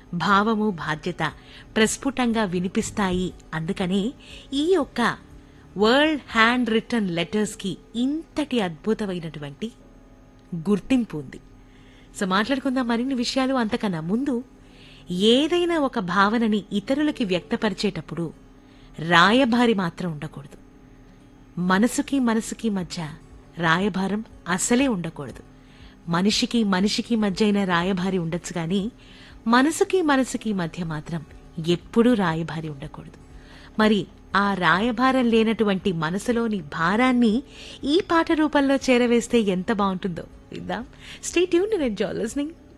భావము బాధ్యత ప్రస్ఫుటంగా వినిపిస్తాయి అందుకనే ఈ యొక్క వరల్డ్ హ్యాండ్ రిటర్న్ లెటర్స్ కి ఇంతటి అద్భుతమైనటువంటి గుర్తింపు ఉంది సో మాట్లాడుకుందాం మరిన్ని విషయాలు అంతకన్నా ముందు ఏదైనా ఒక భావనని ఇతరులకి వ్యక్తపరిచేటప్పుడు రాయబారి మాత్రం ఉండకూడదు మనసుకి మనసుకి మధ్య రాయబారం అసలే ఉండకూడదు మనిషికి మనిషికి మధ్య అయిన రాయబారి ఉండొచ్చు కానీ మనసుకి మనసుకి మధ్య మాత్రం ఎప్పుడూ రాయబారి ఉండకూడదు మరి ఆ రాయభారం లేనటువంటి మనసులోని భారాన్ని ఈ పాట రూపంలో చేరవేస్తే ఎంత బాగుంటుందో విద్దాం stay tune and enjoy listening